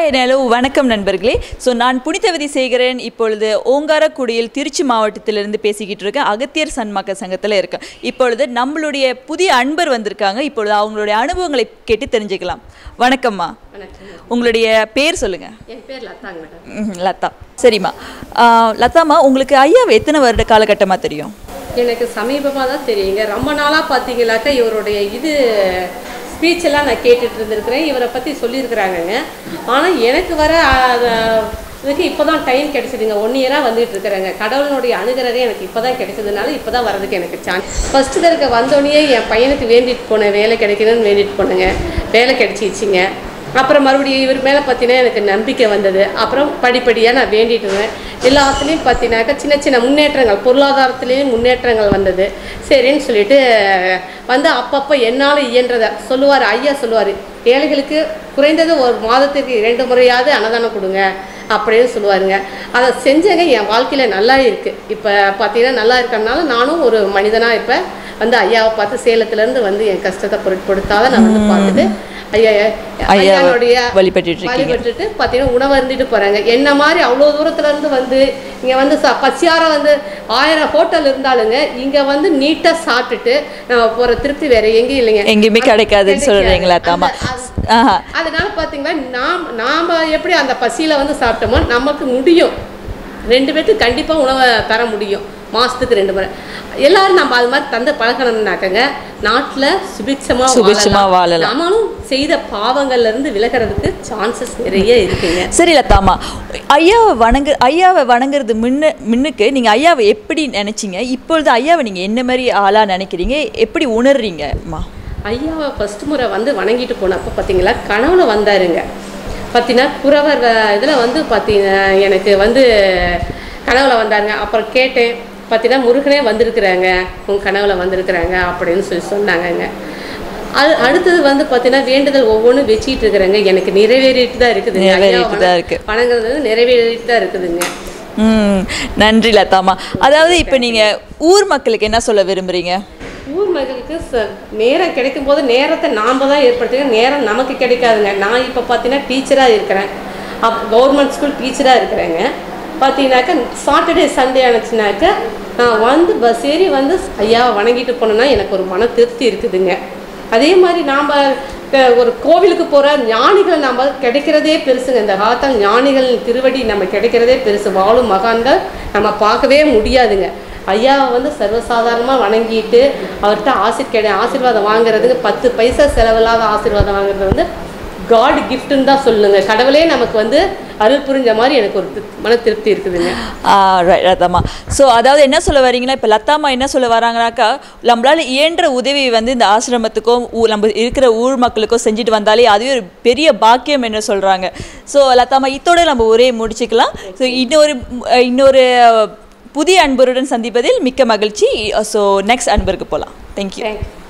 Hi hello வணக்கம் நண்பர்களே so நான் புனிதவதி சேகரன் இப்பொழுது ஓங்காரக்குடியில் திருச்சி மாவட்டத்திலிருந்து பேசிக்கிட்டு இருக்கேன் அகத்தியர் சன்மாக்க சங்கத்தில் இருக்கேன் இப்பொழுது நம்மளுடைய புதிய அன்பர் வந்திருக்காங்க இப்பொழுது அவங்களுடைய அனுபவங்களை கேட்டு தெரிஞ்சுக்கலாம் வணக்கம்மா வணக்கம் உங்களுடைய பேர் சொல்லுங்கள் என் பேர் லதாங்க மேடம் ம், லதா சரிம்மா ஆ, லதாம்மா உங்களுக்கு ஐயாவை எத்தனை வருட காலகட்டமாக தெரியும் எனக்கு சமீபமாக தான் தெரியுங்க ரொம்ப நாளாக பார்த்தீங்கன்னாக்கா இவருடைய இது ஸ்பீச் எல்லாம் நான் கேட்டுட்டு இருந்திருக்கிறேன் இவரை பற்றி சொல்லியிருக்கிறாங்கங்க ஆனால் எனக்கு வர அஹ், இதுக்கு இப்போ தான் டைம் கிடைச்சிதுங்க ஒன் இயராக வந்துட்டு இருக்கிறேங்க கடவுளுடைய அணுகிறதே எனக்கு இப்போ தான் கிடைச்சதுனால இப்போ தான் வரதுக்கு எனக்கு சான்ஸ் ஃபஸ்ட்டு தடவை வந்தோடனே என் பையனுக்கு வேண்டிட்டு போனேன் வேலை கிடைக்கணும்னு வேண்டிட்டு போனேங்க வேலை கிடைச்சிச்சிங்க அப்புறம் மறுபடியும் இவர் மேலே பார்த்தீங்கன்னா எனக்கு நம்பிக்கை வந்தது அப்புறம் படிப்படியாக நான் வேண்டிட்டு இருந்தேன் எல்லாத்துலேயும் பார்த்தீங்கன்னாக்கா சின்ன சின்ன முன்னேற்றங்கள் பொருளாதாரத்துலேயும் முன்னேற்றங்கள் வந்தது சரின்னு சொல்லிட்டு வந்து அப்பப்போ என்னால் இயன்றதை சொல்லுவார் ஐயா சொல்லுவார் ஏழைகளுக்கு குறைந்தது ஒரு மாதத்திற்கு இரண்டு முறையாவது அன்னதானம் கொடுங்க அப்படின்னு சொல்லுவாருங்க அதை செஞ்சங்க என் வாழ்க்கையில் நல்லா இருக்குது இப்போ பார்த்தீங்கன்னா நல்லா இருக்கறனால நானும் ஒரு மனிதனாக இப்போ வந்து ஐயாவை பார்த்து சேலத்துலேருந்து வந்து என் கஷ்டத்தை பொருட்படுத்தாத நான் வந்து பார்த்துட்டு ஐயா ஐயாவை ஐயாவுடைய வழிபட்டுட்டு இருக்கீங்க. வழிபட்டுட்டு பார்த்தீங்கன்னா உணவு அருந்திட்டு போகிறாங்க என்ன மாதிரி அவ்வளோ தூரத்துல இருந்து வந்து இங்கே வந்து ச பசியார வந்து ஆயிரம் ஹோட்டல் இருந்தாலுங்க இங்கே வந்து நீட்டாக சாப்பிட்டுட்டு நம்ம போகிற திருப்தி வேற எங்கேயும் இல்லைங்க எங்கேயுமே கிடைக்காதுன்னு சொல்கிறீங்களா தாமா அந்த- ஆஹா அதனால பார்த்தீங்கன்னா நாம் நாம் எப்படி அந்த பசியில் வந்து சாப்பிட்டோமோ நமக்கு முடியும் ரெண்டு பேர்த்துக்கு கண்டிப்பாக உணவை தர முடியும் மாதத்துக்கு ரெண்டு முறை எல்லாரும் நம்ம அது மாதிரி தந்து பழகணும்னாக்கங்க நாட்டில் சுபிட்சமாக சுபிட்சமா வாழலாம். நம்மளும் செய்த பாவங்கள்ல இருந்து விலகிறதுக்கு சான்சஸ் நிறைய இருக்குங்க சரி லதாமா ஐயாவை வணங்கு ஐயாவை வணங்குறது முன்ன முன்னுக்கு நீங்கள் ஐயாவை எப்படி நினைச்சீங்க இப்பொழுது ஐயாவை நீங்கள் என்ன மாதிரி ஆளாக நினைக்கிறீங்க எப்படி உணர்றீங்கம்மா ஐயாவை ஃபர்ஸ்ட் முறை வந்து வணங்கிட்டு போனப்போ பார்த்தீங்களா கனவுல வந்தாருங்க பார்த்தீங்கன்னா குறவர் இதில் வந்து பார்த்தீங்க எனக்கு வந்து கனவுல வந்தாருங்க அப்புறம் கேட்டேன் பார்த்தீங்கன்னா முருகனே வந்திருக்கிறாங்க உன் கனவுல வந்திருக்கிறாங்க அப்படின்னு சொல்லி சொன்னாங்கங்க அது அடுத்தது வந்து பார்த்தீங்கன்னா வேண்டுதல் ஒவ்வொன்றும் வச்சிட்டு இருக்கிறேங்க எனக்கு நிறைவேறிட்டு தான் இருக்குதுங்க ஐயாவை நிறைவேறிட்டு தான் இருக்கு. வணங்குறது வந்து நிறைவேறிட்டு தான் இருக்குதுங்க ம் நன்றி லதாமா அதாவது இப்போ நீங்கள் ஊர் மக்களுக்கு என்ன சொல்ல விரும்புகிறீங்க ஊர் மக்களுக்கு ச- நேரம் கிடைக்கும் போது நேரத்தை நாம் தான் ஏற்படுத்திக்க நேரம் நமக்கு கிடைக்காதுங்க நான் இப்போ பார்த்தீங்கன்னா டீச்சராக இருக்கிறேன் அப் கவர்மெண்ட் ஸ்கூல் டீச்சராக இருக்கிறேங்க பார்த்தீங்கன்னாக்கா சாட்டர்டே சண்டே ஆனிச்சுனாக்கா நான் வந்து பஸ் ஏறி வந்து ஐயாவை வணங்கிட்டு போனேன்னா எனக்கு ஒரு மன திருப்தி இருக்குதுங்க அதே மாதிரி நாம் ஒரு கோவிலுக்கு போகிற ஞானிகளை நம்ம கிடைக்கிறதே பெருசுங்க இந்த காலத்தில் ஞானிகள் திருவடி நம்ம கிடைக்கிறதே பெருசு வாழும் மகான்கள் நம்ம பார்க்கவே முடியாதுங்க ஐயாவை வந்து சர்வசாதாரணமாக வணங்கிட்டு அவர்கிட்ட ஆசிர் கிடை ஆசீர்வாதம் வாங்குறதுக்கு பத்து பைசா செலவில்லாத ஆசீர்வாதம் வாங்குறது வந்து காட் கிஃப்ட்டுன்னு தான் சொல்லுங்க கடவுளே நமக்கு வந்து அருள் புரிஞ்ச மாதிரி எனக்கு ஒரு திருப்- மன திருப்தி இருக்குதுங்க ரைட் லதாமா ஸோ அதாவது என்ன சொல்ல வரீங்கன்னா இப்போ லத்தாமா என்ன சொல்ல வராங்கனாக்கா நம்மளால இயன்ற உதவி வந்து இந்த ஆசிரமத்துக்கும் ஊ- நம்ம இருக்கிற ஊர் மக்களுக்கும் செஞ்சுட்டு வந்தாலே அதுவே ஒரு பெரிய பாக்கியம் என்ன சொல்கிறாங்க ஸோ லத்தாமா இத்தோட நம்ம ஒரே முடிச்சுக்கலாம் ஸோ இன்னொரு அஹ், இன்னொரு அஹ், புதிய அன்பருடன் சந்திப்பதில் மிக்க மகிழ்ச்சி ஸோ நெக்ஸ்ட் அன்பருக்கு போகலாம் தேங்க்யூ தேங்க்யூ